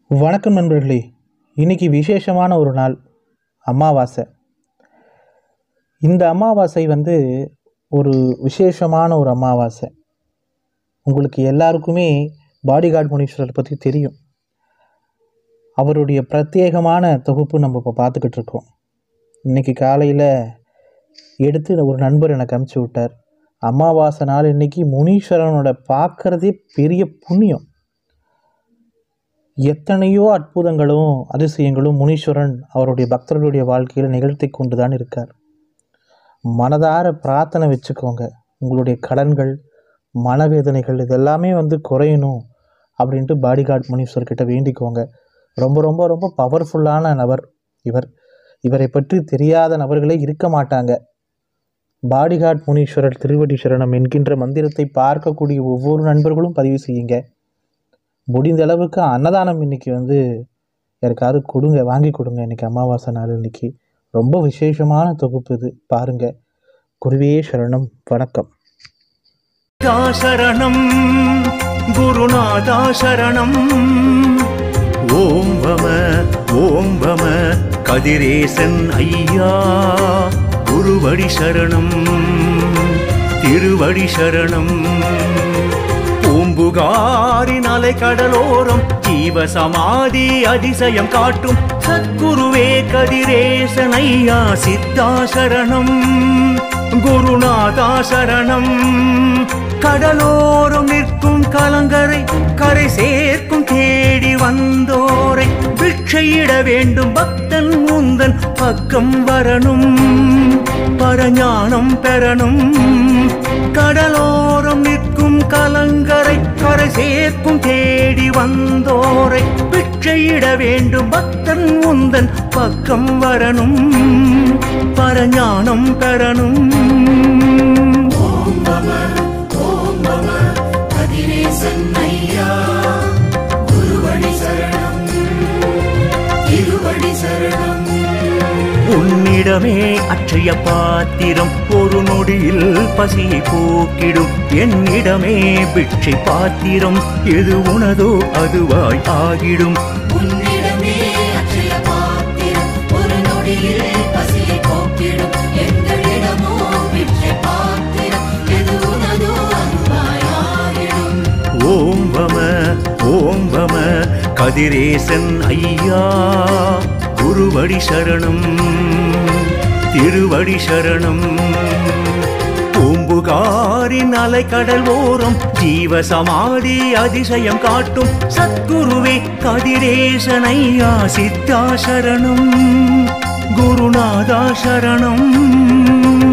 வணக்கம் நண்பர்களே இன்னைக்கு விசேஷமான ஒரு நாள் அமாவாசை இந்த அமாவாசை வந்து ஒரு விசேஷமான ஒரு அமாவாசை உங்களுக்கு எல்லாருக்குமே பாடிகார்ட் முனீஸ்வரர் பற்றி தெரியும் அவருடைய பிரத்யேகமான தொகுப்பு நம்ம இப்போ பார்த்துக்கிட்டு இருக்கோம் இன்னைக்கு காலையில் எடுத்து ஒரு நண்பர் எனக்கு அனுப்பிச்சி விட்டார் அமாவாசை நாள் இன்னைக்கு முனீஸ்வரனோட பார்க்கறதே பெரிய புண்ணியம் எத்தனையோ அற்புதங்களும் அதிசயங்களும் முனீஸ்வரன் அவருடைய பக்தர்களுடைய வாழ்க்கையில் நிகழ்த்தி கொண்டு தான் இருக்கார் மனதார பிரார்த்தனை வச்சுக்கோங்க உங்களுடைய கடன்கள் மனவேதனைகள் இதெல்லாமே வந்து குறையணும் அப்படின்ட்டு பாடிகார்ட் முனீஸ்வர் கிட்ட வேண்டிக்கோங்க ரொம்ப ரொம்ப ரொம்ப பவர்ஃபுல்லான நபர் இவர் இவரை பற்றி தெரியாத நபர்களே இருக்க மாட்டாங்க பாடிகார்ட் முனீஸ்வரர் திருவடி சரணம் என்கின்ற மந்திரத்தை பார்க்கக்கூடிய ஒவ்வொரு நண்பர்களும் பதிவு செய்யுங்க முடிந்த அளவுக்கு அன்னதானம் இன்னைக்கு வந்து யாருக்காவது கொடுங்க வாங்கி கொடுங்க இன்னைக்கு அமாவாசை நாள் இன்னைக்கு ரொம்ப விசேஷமான தொகுப்பு இது பாருங்க குருவே சரணம் வணக்கம் தா சரணம் குருநாதா சரணம் ஓம் வம ஓம் வம கதிரேசன் ஐயா குருவடி சரணம் திருவடி சரணம் பூம்புகாரின் அலை கடலோரம் ஜீவ சமாதி அதிசயம் காட்டும் சத்குருவே கதிரேசன் ஐயா சித்தா சரணம் குருநாதா சரணம் கடலோரம் நிற்கும் கலங்கரை கரை சேர்க்கும் தேடி வந்தோரை பிட்சையிட வேண்டும் பக்தன் முந்தன் பக்கம் வரணும் பரஞானம் பெறணும் கடலோரம் நிற்கும் கலங்கரை கரை சேர்க்கும் தேடி வந்தோரை பிட்சையிட வேண்டும் பக்தன் முந்தன் பக்கம் வரணும் பரஞானம் பெறணும் கதிரேசன் ஐயா குருவடி சரணம் திருவடி சரணம் உன்னிடமே அற்றைய பாத்திரம் ஒரு நொடியில் பசியை போக்கிடும் என்னிடமே பிட்சை பாத்திரம் எது உனதோ அதுவாய் ஆகிடும் உன்னிடமே அற்றைய பாத்திரம் ஒரு நொடியில் பசியை போக்கிடும் எங்களிடமோ பிச்சை பாத்திரம் எது உனதோ அன்பாயாகிடும் ஓம் வம ஓம் வம கதிரேசன் ஐயா குருவடி சரணம் திருவடி சரணம் பூம்புகாரின் அலைக்கடல் ஓரம் ஜீவ சமாதி அதிசயம் காட்டும் சத்குருவே கதிரேசன் ஐயா சித்தா சரணம் குருநாதா சரணம்